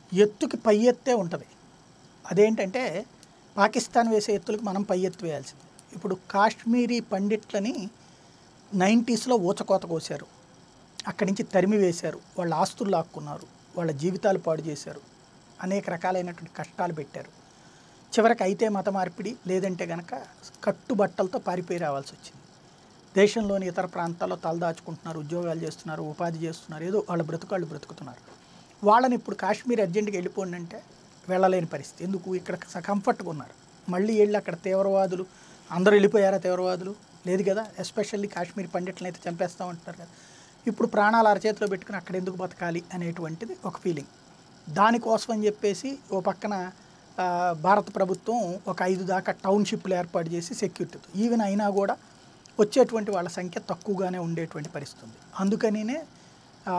ఎత్తుకి పై ఎత్తే ఉంటుంది అదేంటంటే పాకిస్తాన్ వేసే ఎత్తులకు మనం పై ఎత్తు వేయాల్సింది ఇప్పుడు కాశ్మీరీ పండిట్లని నైంటీస్లో ఊచకోత కోసారు అక్కడి నుంచి తరిమి వేశారు వాళ్ళ ఆస్తులు లాక్కున్నారు వాళ్ళ జీవితాలు పాడు చేశారు అనేక రకాలైనటువంటి కష్టాలు పెట్టారు చివరికి అయితే మత మార్పిడి లేదంటే గనక కట్టుబట్టలతో పారిపోయి రావాల్సి వచ్చింది దేశంలోని ఇతర ప్రాంతాల్లో తలదాచుకుంటున్నారు ఉద్యోగాలు చేస్తున్నారు ఉపాధి చేస్తున్నారు ఏదో వాళ్ళ బ్రతుకాళ్ళు బ్రతుకుతున్నారు వాళ్ళని ఇప్పుడు కాశ్మీర్ అర్జెంట్గా వెళ్ళిపోండి అంటే వెళ్ళలేని పరిస్థితి ఎందుకు ఇక్కడ కంఫర్ట్గా ఉన్నారు మళ్ళీ వెళ్ళి అక్కడ తీవ్రవాదులు అందరూ వెళ్ళిపోయారా తీవ్రవాదులు లేదు కదా ఎస్పెషల్లీ కాశ్మీర్ పండిట్లను అయితే చంపేస్తామంటున్నారు కదా ఇప్పుడు ప్రాణాలు అరచేతిలో పెట్టుకుని అక్కడ ఎందుకు బతకాలి అనేటువంటిది ఒక ఫీలింగ్ దానికోసం అని చెప్పేసి ఓ పక్కన ఆ, భారత ప్రభుత్వం ఒక ఐదు దాకా టౌన్షిప్లు ఏర్పాటు చేసి సెక్యూరిటీతో ఈవెన్ అయినా కూడా వచ్చేటువంటి వాళ్ళ సంఖ్య తక్కువగానే ఉండేటువంటి పరిస్థితి ఉంది అందుకనినే ఆ,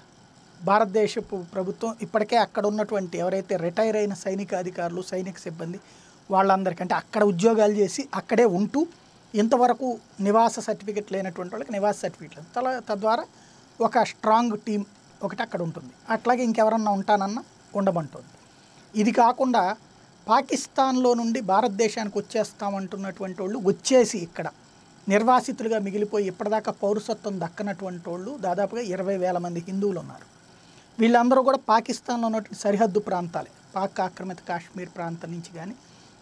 భారతదేశపు ప్రభుత్వం ఇప్పటికే అక్కడ ఉన్నటువంటి ఎవరైతే రిటైర్ అయిన సైనిక అధికారులు సైనిక సిబ్బంది వాళ్ళందరికీ అంటే అక్కడ ఉద్యోగాలు చేసి అక్కడే ఉంటూ ఇంతవరకు నివాస సర్టిఫికెట్ లేనటువంటి వాళ్ళకి నివాస సర్టిఫికెట్ లేదు తల తద్వారా ఒక స్ట్రాంగ్ టీం ఒకటి అక్కడ ఉంటుంది అట్లాగే ఇంకెవరన్నా ఉంటానన్నా ఉండమంటుంది ఇది కాకుండా పాకిస్తాన్లో నుండి భారతదేశానికి వచ్చేస్తామంటున్నటువంటి వాళ్ళు వచ్చేసి ఇక్కడ నిర్వాసితులుగా మిగిలిపోయి ఇప్పటిదాకా పౌరసత్వం దక్కనటువంటి వాళ్ళు దాదాపుగా ఇరవై వేల మంది హిందువులు ఉన్నారు వీళ్ళందరూ కూడా పాకిస్తాన్లో ఉన్నటువంటి సరిహద్దు ప్రాంతాలే పాక్ ఆక్రమిత కాశ్మీర్ ప్రాంతం నుంచి కానీ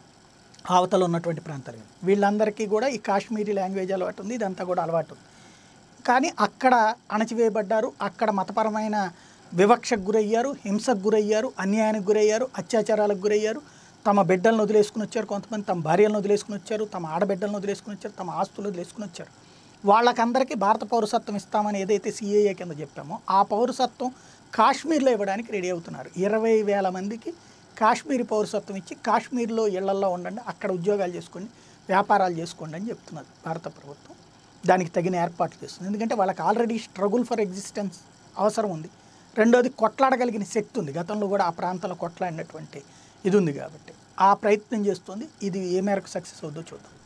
అవతల ఉన్నటువంటి ప్రాంతాలు కానీ వీళ్ళందరికీ కూడా ఈ కాశ్మీరీ లాంగ్వేజ్ అలవాటు ఉంది ఇదంతా కూడా అలవాటు ఉంది కానీ అక్కడ అణచివేయబడ్డారు అక్కడ మతపరమైన వివక్షకు గురయ్యారు హింసకు గురయ్యారు అన్యాయానికి గురయ్యారు అత్యాచారాలకు గురయ్యారు తమ బిడ్డలను వదిలేసుకుని వచ్చారు కొంతమంది తమ భార్యలను వదిలేసుకుని వచ్చారు తమ ఆడబిడ్డలను వదిలేసుకుని వచ్చారు తమ ఆస్తులు వదిలేసుకుని వచ్చారు వాళ్ళకందరికీ భారత పౌరసత్వం ఇస్తామని ఏదైతే సిఏఏ కింద చెప్పామో ఆ పౌరసత్వం కాశ్మీర్లో ఇవ్వడానికి రెడీ అవుతున్నారు ఇరవై వేల మందికి కాశ్మీరీ పౌరసత్వం ఇచ్చి కాశ్మీర్లో ఇళ్లల్లో ఉండండి అక్కడ ఉద్యోగాలు చేసుకోండి వ్యాపారాలు చేసుకోండి అని చెప్తున్నది భారత ప్రభుత్వం దానికి తగిన ఏర్పాట్లు చేస్తుంది ఎందుకంటే వాళ్ళకి ఆల్రెడీ స్ట్రగుల్ ఫర్ ఎగ్జిస్టెన్స్ అవసరం ఉంది రెండోది కొట్లాడగలిగిన శక్తి ఉంది గతంలో కూడా ఆ ప్రాంతంలో కొట్లాడినటువంటి ఇది ఉంది కాబట్టి ఆ ప్రయత్నం చేస్తుంది ఇది ఏ మేరకు సక్సెస్ అవుద్దో చూద్దాం